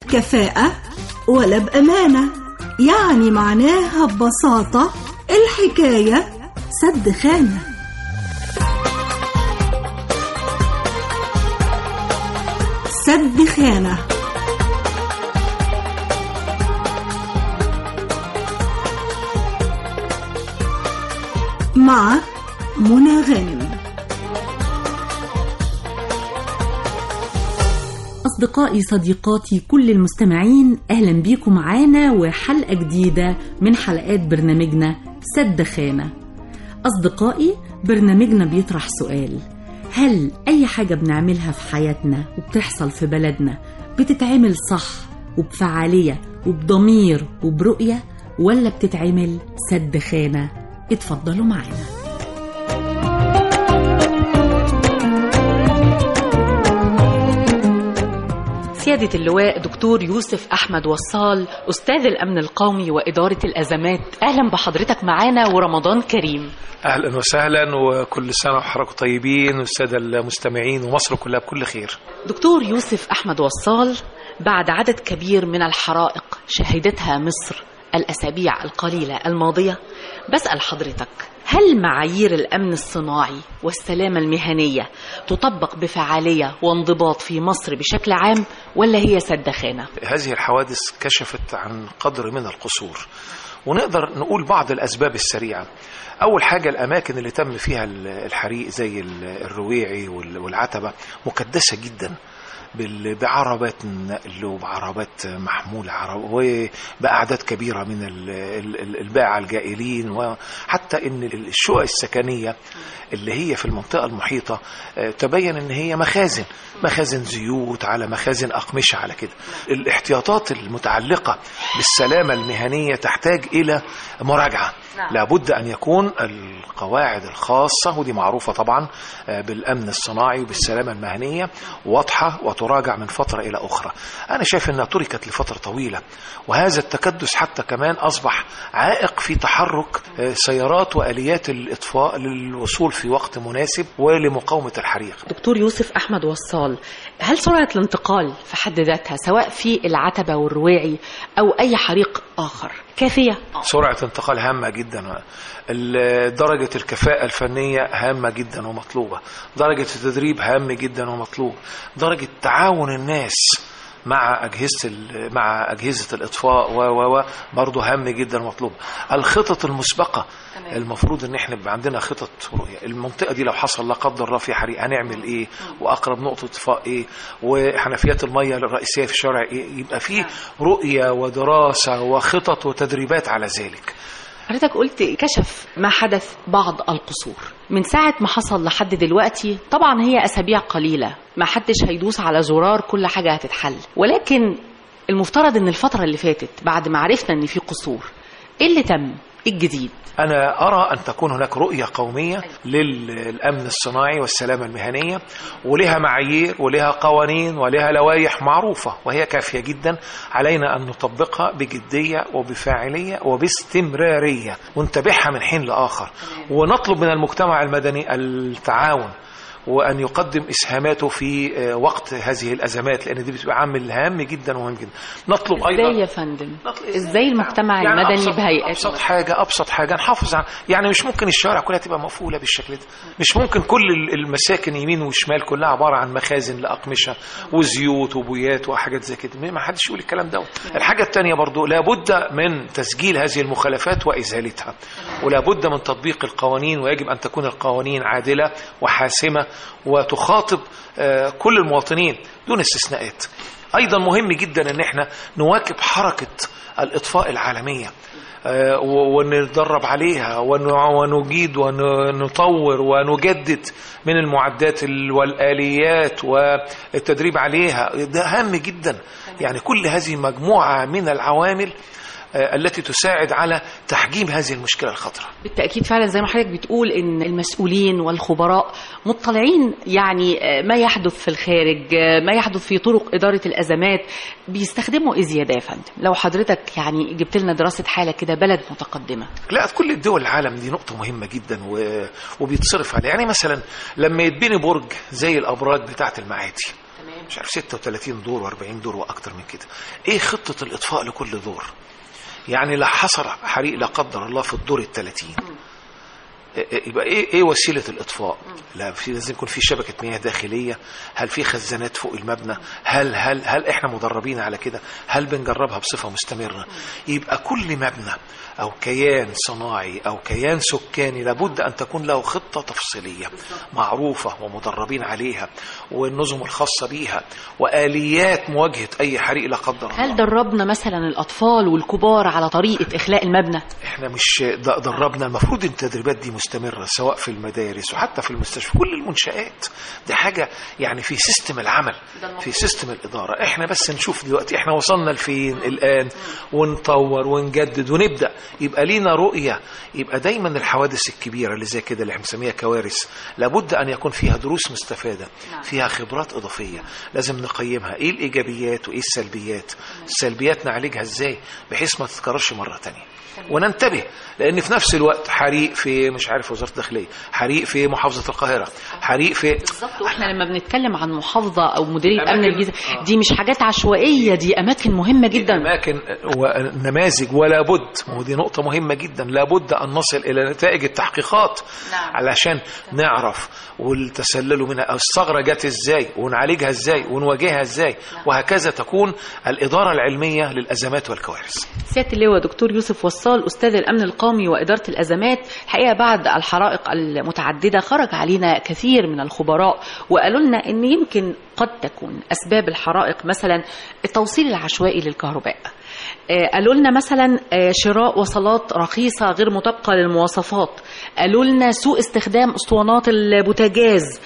بكفاءة ولا بأمانة يعني معناها ببساطة الحكاية سد خانة سد خانة مع منى غانم أصدقائي صديقاتي كل المستمعين أهلا بيكم معانا وحلقة جديدة من حلقات برنامجنا سد خانة أصدقائي برنامجنا بيطرح سؤال هل أي حاجة بنعملها في حياتنا وبتحصل في بلدنا بتتعمل صح وبفعالية وبضمير وبرؤية ولا بتتعمل سد خانة اتفضلوا معانا سيادة اللواء دكتور يوسف أحمد وصال أستاذ الأمن القومي وإدارة الأزمات أهلا بحضرتك معانا ورمضان كريم اهلا وسهلا وكل سنه وحضراتكم طيبين والساده المستمعين ومصر كلها بكل خير دكتور يوسف أحمد وصال بعد عدد كبير من الحرائق شهدتها مصر الأسابيع القليلة الماضية بسأل حضرتك هل معايير الأمن الصناعي والسلامة المهنية تطبق بفعالية وانضباط في مصر بشكل عام ولا هي سد خانة؟ هذه الحوادث كشفت عن قدر من القصور ونقدر نقول بعض الاسباب السريعه اول حاجه الاماكن اللي تم فيها الحريق زي الرويعي والعتبه مكدسه جدا بال- بعربات نقل وبعربات محمولة عرب وبأعداد كبيرة من ال- ال- ال- الباعة الجائلين وحتى ان الشقق السكنية اللي هي في المنطقة المحيطة آه، تبين ان هي مخازن مخازن زيوت على مخازن أقمشة على كده الاحتياطات المتعلقة بالسلامة المهنية تحتاج إلى مراجعة نعم. لابد أن يكون القواعد الخاصة ودي معروفة طبعا آه، بالأمن الصناعي وبالسلامة المهنية واضحة وتراجع من فترة إلى أخرى أنا شايف أنها تركت لفترة طويلة وهذا التكدس حتى كمان أصبح عائق في تحرك آه، سيارات وآليات الإطفاء للوصول في وقت مناسب ولمقاومة الحريق دكتور يوسف أحمد وصال هل سرعة الانتقال في حد ذاتها سواء في العتبة والرواعي أو أي حريق آخر كافية؟ سرعة انتقال هامة جدا ال- درجة الكفاءة الفنية هامة جدا ومطلوبة درجة التدريب هام جدا ومطلوب درجة تعاون الناس مع أجهزة ال- مع أجهزة الإطفاء و و و برضه هام جدا ومطلوب الخطط المسبقة تمام. المفروض ان احنا يبقى عندنا خطط رؤيه المنطقه دي لو حصل لا قدر الله في حريق هنعمل ايه واقرب نقطه اطفاء ايه وحنفيات الميه الرئيسيه في الشارع ايه يبقى في رؤيه ودراسه وخطط وتدريبات على ذلك حضرتك قلت كشف ما حدث بعض القصور من ساعة ما حصل لحد دلوقتي طبعا هي أسابيع قليلة ما حدش هيدوس على زرار كل حاجة هتتحل ولكن المفترض ان الفترة اللي فاتت بعد ما عرفنا ان في قصور ايه اللي تم ايه الجديد أنا أرى أن تكون هناك رؤية قومية للأمن الصناعي والسلامة المهنية ولها معايير ولها قوانين ولها لوائح معروفة وهي كافية جدا علينا أن نطبقها بجدية وبفاعلية وباستمرارية ونتابعها من حين لآخر ونطلب من المجتمع المدني التعاون وأن يقدم إسهاماته في آه، وقت هذه الأزمات لأن دي بتبقى عامل هام جدا ومهم جدا نطلب ازاي أيضا يا فندم نطلب- ازاي المجتمع يعني المدني أبسط بهيئته ابسط حاجه ابسط حاجه نحافظ على يعني مش ممكن الشوارع كلها تبقى مقفوله بالشكل ده مش ممكن كل ال- المساكن يمين وشمال كلها عباره عن مخازن لاقمشه وزيوت وبويات وحاجات زي كده ما حدش يقول الكلام ده الحاجه الثانيه برضو لابد من تسجيل هذه المخالفات وازالتها ولابد من تطبيق القوانين ويجب ان تكون القوانين عادله وحاسمه وتخاطب آه، كل المواطنين دون استثناءات ايضا مهم جدا ان احنا نواكب حركه الاطفاء العالميه آه، و- ونتدرب عليها ون- ونجيد ونطور ونجدد من المعدات ال- والآليات والتدريب عليها ده هام جدا يعني كل هذه مجموعة من العوامل آه، التي تساعد على تحجيم هذه المشكلة الخطرة بالتأكيد فعلا زي ما حضرتك بتقول إن المسؤولين والخبراء مطلعين يعني آه، ما يحدث في الخارج آه، ما يحدث في طرق إدارة الأزمات بيستخدموا إيه زيادة يا فندم لو حضرتك يعني جبت لنا دراسة حالة كده بلد متقدمة لا في كل الدول العالم دي نقطة مهمة جدا و... وبيتصرف عليها يعني مثلا لما يتبني برج زي الأبراج بتاعة المعادي مش عارف 36 دور و40 دور واكتر من كده ايه خطه الاطفاء لكل دور يعني لا حصل حريق لا قدر الله في الدور ال 30 يبقى ايه ايه وسيله الاطفاء لا في لازم يكون في شبكه مياه داخليه هل في خزانات فوق المبنى هل هل هل احنا مدربين على كده هل بنجربها بصفه مستمره يبقى كل مبنى او كيان صناعي او كيان سكاني لابد ان تكون له خطه تفصيليه معروفه ومدربين عليها والنظم الخاصه بيها واليات مواجهه اي حريق لا قدر الله هل دربنا مثلا الأطفال والكبار على طريقة إخلاء المبنى؟ احنا مش د- دربنا المفروض التدريبات دي مستمره سواء في المدارس وحتى في المستشفى كل المنشآت دي حاجه يعني في سيستم العمل في سيستم الاداره احنا بس نشوف دلوقتي احنا وصلنا لفين الان ونطور ونجدد ونبدا يبقى لينا رؤيه يبقى دايما الحوادث الكبيره اللي زي كده اللي احنا بنسميها كوارث لابد ان يكون فيها دروس مستفاده فيها خبرات اضافيه لازم نقيمها ايه الايجابيات وايه السلبيات السلبيات نعالجها ازاي بحيث ما تتكررش مره تانية وننتبه لان في نفس الوقت حريق في مش عارف وزاره الداخليه حريق في محافظه القاهره حريق في بالظبط واحنا لما بنتكلم عن محافظة أو مديرية أماكن- أمن الجيزة آه. دي مش حاجات عشوائية دي أماكن مهمة جدا اماكن ونماذج ولا بد ودي نقطه مهمه جدا لابد ان نصل الى نتائج التحقيقات نعم. علشان نعرف والتسللوا منها أو الثغره جت ازاي ونعالجها ازاي ونواجهها ازاي وهكذا تكون الاداره العلميه للازمات والكوارث سيادة اللواء دكتور يوسف وصال أستاذ الأمن القومي وإدارة الأزمات الحقيقة بعد الحرائق المتعددة خرج علينا كثير من الخبراء وقالوا لنا أن يمكن قد تكون أسباب الحرائق مثلا التوصيل العشوائي للكهرباء آه، قالوا لنا مثلا آه، شراء وصلات رخيصة غير مطابقة للمواصفات قالوا لنا سوء استخدام اسطوانات البوتاجاز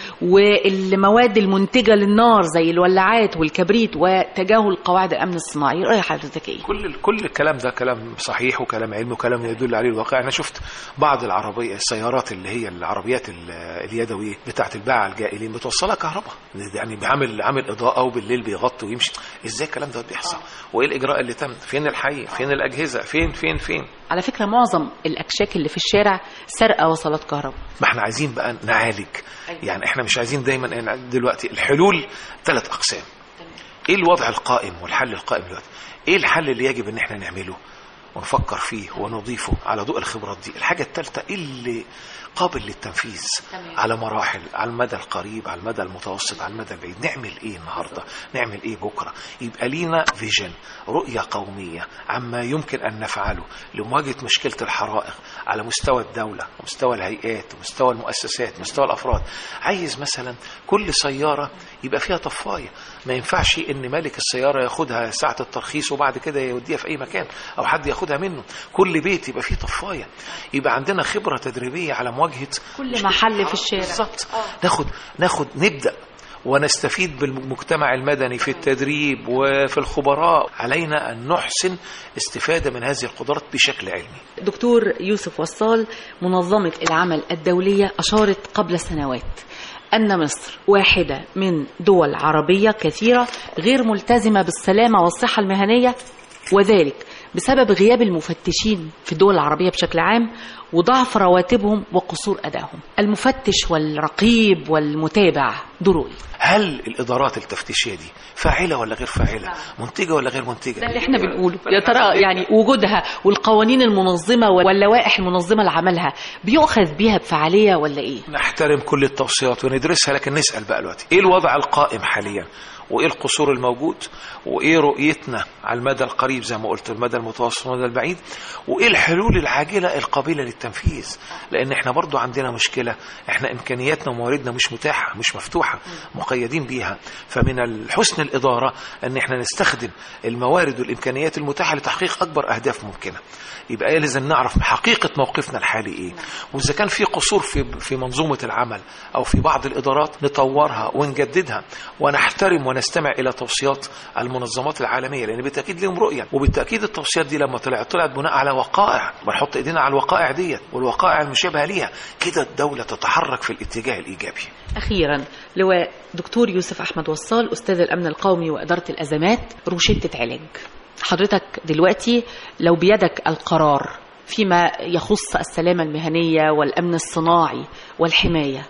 والمواد المنتجة للنار زي الولاعات والكبريت وتجاهل قواعد الأمن الصناعي رأي حضرتك إيه؟ كل كل الكلام ده كلام صحيح وكلام علمي وكلام يدل عليه الواقع انا شفت بعض العربيه السيارات اللي هي العربيات ال- اليدويه بتاعه الباعه الجائلين بتوصلها كهرباء يعني بيعمل عامل اضاءه وبالليل بيغطي ويمشي ازاي الكلام ده بيحصل وايه الاجراء اللي تم فين الحي فين الاجهزه فين فين فين على فكرة معظم الأكشاك اللي في الشارع سرقة وصلات كهرباء ما احنا عايزين بقى نعالج يعني احنا مش عايزين دايما إن دلوقتي الحلول ثلاث اقسام ايه الوضع القائم والحل القائم دلوقتي ايه الحل اللي يجب ان احنا نعمله ونفكر فيه ونضيفه على ضوء الخبرات دي الحاجة الثالثة إيه اللي قابل للتنفيذ تمام. على مراحل على المدى القريب على المدى المتوسط على المدى البعيد نعمل ايه النهارده نعمل ايه بكره يبقى لينا فيجن رؤيه قوميه عما يمكن ان نفعله لمواجهه مشكله الحرائق على مستوى الدوله ومستوى الهيئات ومستوى المؤسسات ومستوى الافراد عايز مثلا كل سياره يبقى فيها طفايه ما ينفعش ان مالك السياره ياخدها ساعه الترخيص وبعد كده يوديها في اي مكان او حد ياخدها منه كل بيت يبقى فيه طفايه يبقى عندنا خبره تدريبيه على مواجهه كل محل في الشارع بالظبط ناخد ناخد نبدا ونستفيد بالمجتمع المدني في التدريب وفي الخبراء علينا ان نحسن استفاده من هذه القدرات بشكل علمي دكتور يوسف وصال منظمة العمل الدولية أشارت قبل سنوات أن مصر واحدة من دول عربية كثيرة غير ملتزمة بالسلامة والصحة المهنية وذلك بسبب غياب المفتشين في الدول العربية بشكل عام وضعف رواتبهم وقصور أدائهم المفتش والرقيب والمتابع دوره إيه؟ هل الادارات التفتيشيه دي فاعله ولا غير فاعله منتجه ولا غير منتجه ده اللي احنا بنقوله يا ترى يعني وجودها والقوانين المنظمة واللوائح المنظمة لعملها بيؤخذ بيها بفعالية ولا ايه؟ نحترم كل التوصيات وندرسها لكن نسال بقى دلوقتي ايه الوضع القائم حاليا وايه القصور الموجود وايه رؤيتنا على المدى القريب زي ما قلت المدى المتوسط والمدى البعيد وايه الحلول العاجله القابله للتنفيذ لان احنا برضو عندنا مشكله احنا امكانياتنا ومواردنا مش متاحه مش مفتوحه مقيدين بيها فمن حسن الاداره ان احنا نستخدم الموارد والامكانيات المتاحه لتحقيق اكبر اهداف ممكنه يبقى إيه لازم نعرف حقيقه موقفنا الحالي ايه واذا كان في قصور في في منظومه العمل او في بعض الادارات نطورها ونجددها ونحترم ونستمع الى توصيات المنظمات العالميه لان بالتاكيد لهم رؤيه وبالتاكيد التوصيات دي لما طلعت طلعت بناء على وقائع بنحط ايدينا على الوقائع ديت والوقائع المشابهه ليها كده الدوله تتحرك في الاتجاه الايجابي أخيرا لواء دكتور يوسف أحمد وصال أستاذ الأمن القومي وإدارة الأزمات روشتة علاج حضرتك دلوقتي لو بيدك القرار فيما يخص السلامة المهنية والأمن الصناعي والحماية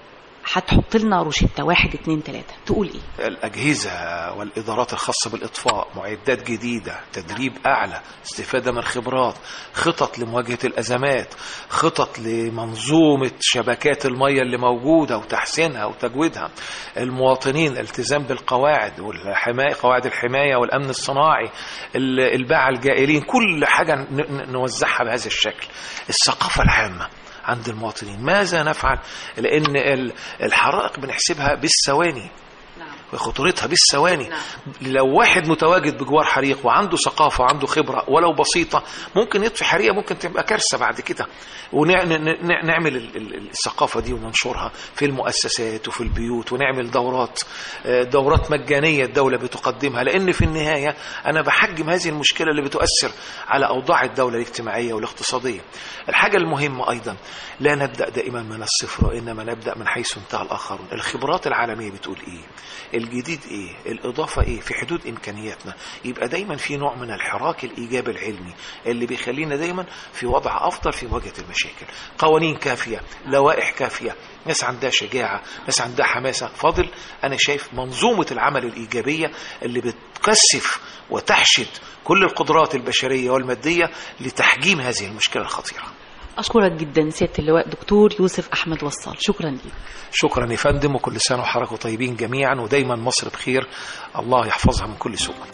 هتحط لنا روشته واحد اتنين تلاته تقول ايه الأجهزة والإدارات الخاصة بالإطفاء معدات جديدة تدريب أعلى استفادة من خبرات خطط لمواجهة الأزمات خطط لمنظومة شبكات المية اللي موجودة وتحسينها وتجويدها المواطنين الالتزام بالقواعد والحماية قواعد الحماية والأمن الصناعي ال- الباعة الجائلين كل حاجة ن- ن- نوزعها بهذا الشكل الثقافة العامة عند المواطنين ماذا نفعل لأن ال- الحرائق بنحسبها بالثواني خطورتها بالثواني نعم. لو واحد متواجد بجوار حريق وعنده ثقافة وعنده خبرة ولو بسيطة ممكن يطفي حريقة ممكن تبقى كارثة بعد كده ونعمل الثقافة دي وننشرها في المؤسسات وفي البيوت ونعمل دورات آه، دورات مجانية الدولة بتقدمها لأن في النهاية أنا بحجم هذه المشكلة اللي بتؤثر على أوضاع الدولة الاجتماعية والاقتصادية الحاجة المهمة أيضا لا نبدأ دائما من الصفر وإنما نبدأ من حيث انتهى الآخرون الخبرات العالمية بتقول إيه الجديد ايه الاضافه ايه في حدود امكانياتنا يبقى دايما في نوع من الحراك الايجابي العلمي اللي بيخلينا دايما في وضع افضل في مواجهه المشاكل قوانين كافيه لوائح كافيه ناس عندها شجاعه ناس عندها حماسه فاضل انا شايف منظومه العمل الايجابيه اللي بتكثف وتحشد كل القدرات البشريه والماديه لتحجيم هذه المشكله الخطيره اشكرك جدا سياده اللواء دكتور يوسف احمد وصال شكرا ليك شكرا يا فندم وكل سنه وحضراتكم طيبين جميعا ودايما مصر بخير الله يحفظها من كل سوء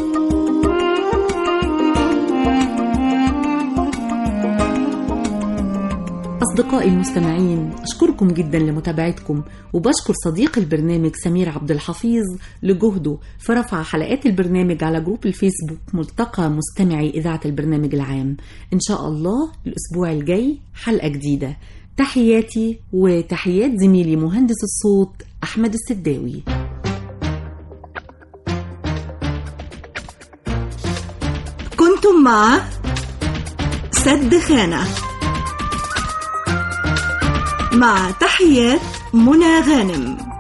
أصدقائي المستمعين أشكركم جدا لمتابعتكم وبشكر صديق البرنامج سمير عبد الحفيظ لجهده في رفع حلقات البرنامج على جروب الفيسبوك ملتقى مستمعي إذاعة البرنامج العام إن شاء الله الأسبوع الجاي حلقة جديدة تحياتي وتحيات زميلي مهندس الصوت أحمد السداوي كنتم مع سد خانة مع تحيات منى غانم